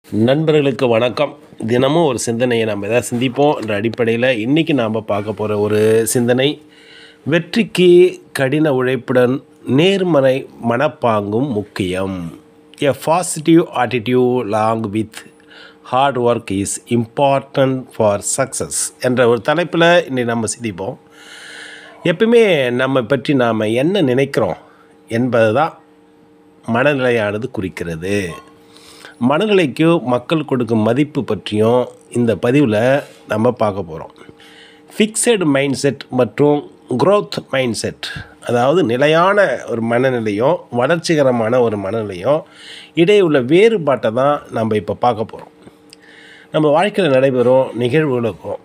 நண்பர்களுக்கு வணக்கம் தினமும் ஒரு சிந்தனையை நம்ம எதாவது சிந்திப்போம் என்ற அடிப்படையில் இன்றைக்கி நாம் பார்க்க போகிற ஒரு சிந்தனை வெற்றிக்கு கடின உழைப்புடன் நேர்மறை மனப்பாங்கும் முக்கியம் a positive attitude along with hard work is important for success என்ற ஒரு தலைப்பில் இன்னைக்கு நம்ம சிந்திப்போம் எப்பவுமே நம்ம பற்றி நாம் என்ன நினைக்கிறோம் என்பது தான் மனநிலையானது குறிக்கிறது மனநிலைக்கு மக்கள் கொடுக்கும் மதிப்பு பற்றியும் இந்த பதிவில் நம்ம பார்க்க போகிறோம் ஃபிக்ஸடு மைண்ட் செட் மற்றும் growth மைண்ட் செட் அதாவது நிலையான ஒரு மனநிலையும் வளர்ச்சிகரமான ஒரு மனநிலையும் இடையே உள்ள வேறுபாட்டை தான் நம்ம இப்போ பார்க்க போகிறோம் நம்ம வாழ்க்கையில் நடைபெறும் நிகழ்வுகளுக்கும்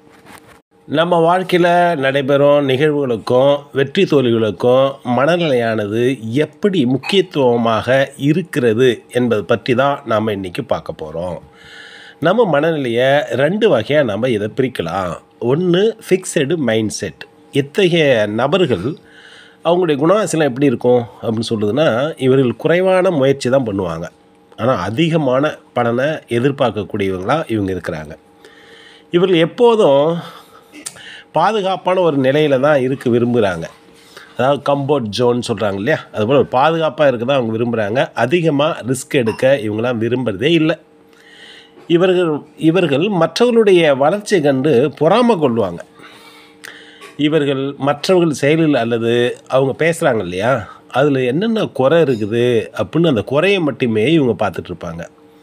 நம்ம வாழ்க்கையில் நடைபெறும் நிகழ்வுகளுக்கும் வெற்றி தோல்விகளுக்கும் மனநிலையானது எப்படி முக்கியத்துவமாக இருக்கிறது என்பது பற்றி தான் நாம் இன்றைக்கி பார்க்க போகிறோம் நம்ம மனநிலையை ரெண்டு வகையாக நம்ம இதை பிரிக்கலாம் ஒன்று ஃபிக்ஸடு மைண்ட் செட் இத்தகைய நபர்கள் அவங்களுடைய குணாசிலம் எப்படி இருக்கும் அப்படின்னு சொல்லுதுன்னா இவர்கள் குறைவான முயற்சி தான் பண்ணுவாங்க ஆனால் அதிகமான பலனை எதிர்பார்க்கக்கூடியவங்களாக இவங்க இருக்கிறாங்க இவர்கள் எப்போதும் பாதுகாப்பான ஒரு நிலையில் தான் இருக்க விரும்புகிறாங்க அதாவது கம்போர்ட் ஜோன் சொல்கிறாங்க இல்லையா அதுபோல் ஒரு பாதுகாப்பாக இருக்க தான் அவங்க விரும்புகிறாங்க அதிகமாக ரிஸ்க் எடுக்க இவங்களாம் விரும்புகிறதே இல்லை இவர்கள் இவர்கள் மற்றவர்களுடைய வளர்ச்சியை கண்டு பொறாமை கொள்வாங்க இவர்கள் மற்றவர்கள் செயலில் அல்லது அவங்க பேசுகிறாங்க இல்லையா அதில் என்னென்ன குறை இருக்குது அப்படின்னு அந்த குறையை மட்டுமே இவங்க பார்த்துட்டு இருப்பாங்க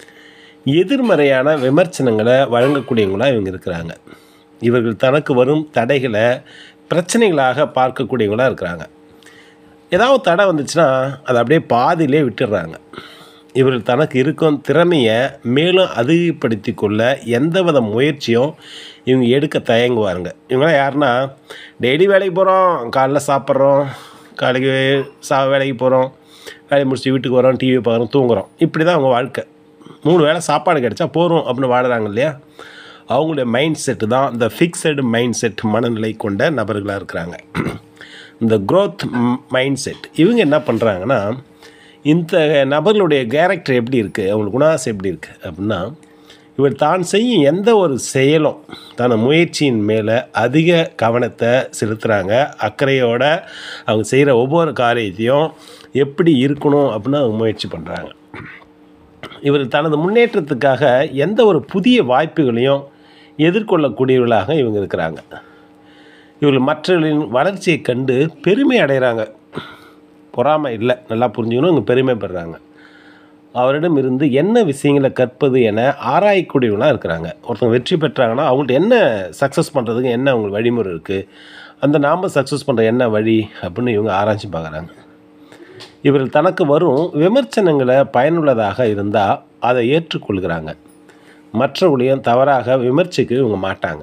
எதிர்மறையான விமர்சனங்களை வழங்கக்கூடியவங்களாக இவங்க இருக்கிறாங்க இவர்கள் தனக்கு வரும் தடைகளை பிரச்சனைகளாக பார்க்கக்கூடியவங்களாக இருக்கிறாங்க ஏதாவது தடை வந்துச்சுன்னா அதை அப்படியே பாதியிலே விட்டுடுறாங்க இவர்கள் தனக்கு இருக்கும் திறமையை மேலும் அதிகப்படுத்தி கொள்ள எந்தவித முயற்சியும் இவங்க எடுக்க தயங்குவாருங்க இவங்களாம் யாருன்னா டெய்லி வேலைக்கு போகிறோம் காலைல சாப்பிட்றோம் காலைக்கு சா வேலைக்கு போகிறோம் வேலையை முடிச்சு வீட்டுக்கு வரோம் டிவி பார்க்குறோம் தூங்குறோம் இப்படி தான் அவங்க வாழ்க்கை மூணு வேளை சாப்பாடு கிடைச்சா போகிறோம் அப்படின்னு வாடுறாங்க இல்லையா அவங்களுடைய மைண்ட் செட்டு தான் இந்த ஃபிக்ஸடு மைண்ட் செட் மனநிலை கொண்ட நபர்களாக இருக்கிறாங்க இந்த growth மைண்ட் செட் இவங்க என்ன பண்ணுறாங்கன்னா இந்த நபர்களுடைய கேரக்டர் எப்படி இருக்குது அவங்களுக்கு குணாசை எப்படி இருக்குது அப்படின்னா இவர் தான் செய்யும் எந்த ஒரு செயலும் தன முயற்சியின் மேலே அதிக கவனத்தை செலுத்துகிறாங்க அக்கறையோட அவங்க செய்கிற ஒவ்வொரு காரியத்தையும் எப்படி இருக்கணும் அப்படின்னு அவங்க முயற்சி பண்ணுறாங்க இவர் தனது முன்னேற்றத்துக்காக எந்த ஒரு புதிய வாய்ப்புகளையும் எதிர்கொள்ளக்கூடியவர்களாக இவங்க இருக்கிறாங்க இவர்கள் மற்றவர்களின் வளர்ச்சியை கண்டு பெருமை அடைகிறாங்க பொறாமை இல்லை நல்லா புரிஞ்சுக்கணும் இவங்க பெருமைப்படுறாங்க அவரிடம் இருந்து என்ன விஷயங்களை கற்பது என ஆராயக்கூடியவங்களாக இருக்கிறாங்க ஒருத்தவங்க வெற்றி பெற்றாங்கன்னா அவங்கள்ட்ட என்ன சக்ஸஸ் பண்ணுறதுக்கு என்ன அவங்களுக்கு வழிமுறை இருக்குது அந்த நாம் சக்ஸஸ் பண்ணுற என்ன வழி அப்படின்னு இவங்க ஆராய்ச்சி பார்க்குறாங்க இவர்கள் தனக்கு வரும் விமர்சனங்களை பயனுள்ளதாக இருந்தால் அதை ஏற்றுக்கொள்கிறாங்க மற்றவர்களையும் தவறாக விமர்சிக்க இவங்க மாட்டாங்க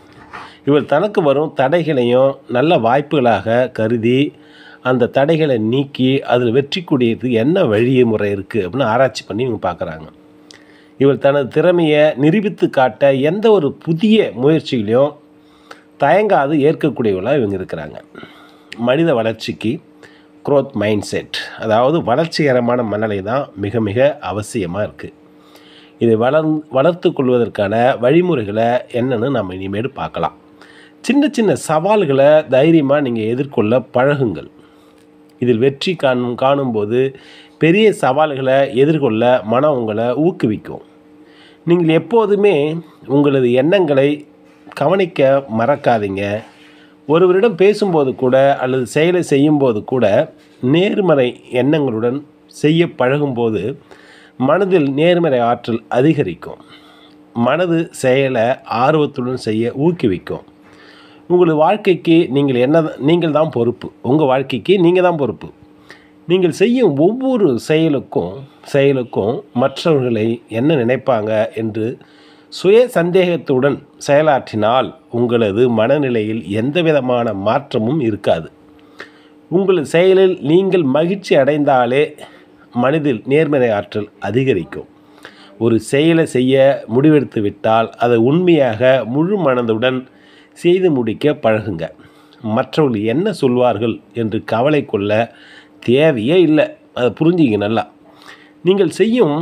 இவர் தனக்கு வரும் தடைகளையும் நல்ல வாய்ப்புகளாக கருதி அந்த தடைகளை நீக்கி அதில் வெற்றி கூடியதுக்கு என்ன வழிமுறை இருக்குது அப்படின்னு ஆராய்ச்சி பண்ணி இவங்க பார்க்குறாங்க இவர் தனது திறமையை நிரூபித்து காட்ட எந்த ஒரு புதிய முயற்சிகளையும் தயங்காது ஏற்கக்கூடியவர்களாக இவங்க இருக்கிறாங்க மனித வளர்ச்சிக்கு growth மைண்ட் செட் அதாவது வளர்ச்சிகரமான மனநிலை தான் மிக மிக அவசியமாக இருக்குது இதை வளர் வளர்த்து கொள்வதற்கான வழிமுறைகளை என்னன்னு நம்ம இனிமேல் பார்க்கலாம் சின்ன சின்ன சவால்களை தைரியமாக நீங்கள் எதிர்கொள்ள பழகுங்கள் இதில் வெற்றி காணும் காணும்போது பெரிய சவால்களை எதிர்கொள்ள மனம் உங்களை ஊக்குவிக்கும் நீங்கள் எப்போதுமே உங்களது எண்ணங்களை கவனிக்க மறக்காதீங்க ஒருவரிடம் பேசும்போது கூட அல்லது செயலை செய்யும்போது கூட நேர்மறை எண்ணங்களுடன் செய்ய பழகும்போது மனதில் நேர்மறை ஆற்றல் அதிகரிக்கும் மனது செயலை ஆர்வத்துடன் செய்ய ஊக்குவிக்கும் உங்களது வாழ்க்கைக்கு நீங்கள் என்ன நீங்கள் தான் பொறுப்பு உங்கள் வாழ்க்கைக்கு நீங்கள் தான் பொறுப்பு நீங்கள் செய்யும் ஒவ்வொரு செயலுக்கும் செயலுக்கும் மற்றவர்களை என்ன நினைப்பாங்க என்று சுய சந்தேகத்துடன் செயலாற்றினால் உங்களது மனநிலையில் எந்த விதமான மாற்றமும் இருக்காது உங்களது செயலில் நீங்கள் மகிழ்ச்சி அடைந்தாலே மனதில் நேர்மறை ஆற்றல் அதிகரிக்கும் ஒரு செயலை செய்ய முடிவெடுத்து விட்டால் அதை உண்மையாக முழு மனதுடன் செய்து முடிக்க பழகுங்க மற்றவர்கள் என்ன சொல்வார்கள் என்று கவலை கொள்ள தேவையே இல்லை அதை புரிஞ்சுங்க நல்லா நீங்கள் செய்யும்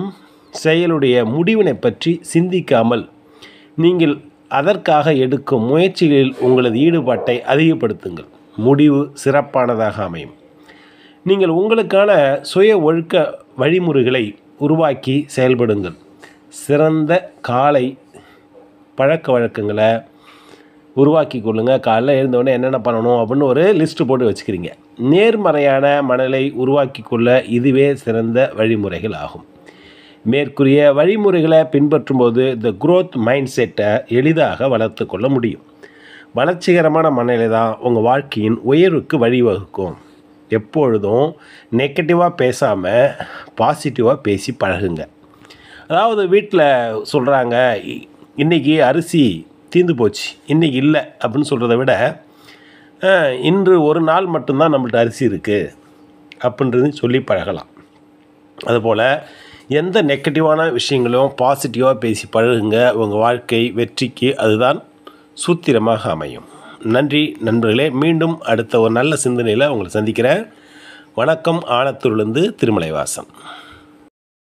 செயலுடைய முடிவினை பற்றி சிந்திக்காமல் நீங்கள் அதற்காக எடுக்கும் முயற்சிகளில் உங்களது ஈடுபாட்டை அதிகப்படுத்துங்கள் முடிவு சிறப்பானதாக அமையும் நீங்கள் உங்களுக்கான சுய ஒழுக்க வழிமுறைகளை உருவாக்கி செயல்படுங்கள் சிறந்த காலை பழக்க வழக்கங்களை உருவாக்கி கொள்ளுங்கள் காலைல எழுந்தவுடனே என்னென்ன பண்ணணும் அப்படின்னு ஒரு லிஸ்ட்டு போட்டு வச்சுக்கிறீங்க நேர்மறையான மனலை உருவாக்கி கொள்ள இதுவே சிறந்த வழிமுறைகள் ஆகும் மேற்கூறிய வழிமுறைகளை பின்பற்றும்போது இந்த growth மைண்ட் செட்டை எளிதாக வளர்த்து கொள்ள முடியும் வளர்ச்சிகரமான மனநிலை தான் உங்கள் வாழ்க்கையின் உயர்வுக்கு வழிவகுக்கும் எப்பொழுதும் நெகட்டிவாக பேசாமல் பாசிட்டிவாக பேசி பழகுங்க அதாவது வீட்டில் சொல்கிறாங்க இன்றைக்கி அரிசி தீந்து போச்சு இன்றைக்கி இல்லை அப்படின்னு சொல்கிறத விட "அஹ், இன்று ஒரு நாள் மட்டும்தான் நம்மள்ட்ட அரிசி இருக்குது அப்படின்றது சொல்லி பழகலாம் அதுபோல் எந்த நெகட்டிவான விஷயங்களும் பாசிட்டிவாக பேசி பழகுங்க உங்கள் வாழ்க்கை வெற்றிக்கு அதுதான் சூத்திரமாக அமையும் நன்றி நண்பர்களே மீண்டும் அடுத்த ஒரு நல்ல சிந்தனையில் உங்களை சந்திக்கிறேன் வணக்கம் ஆனத்தூர்லேருந்து திருமலைவாசன்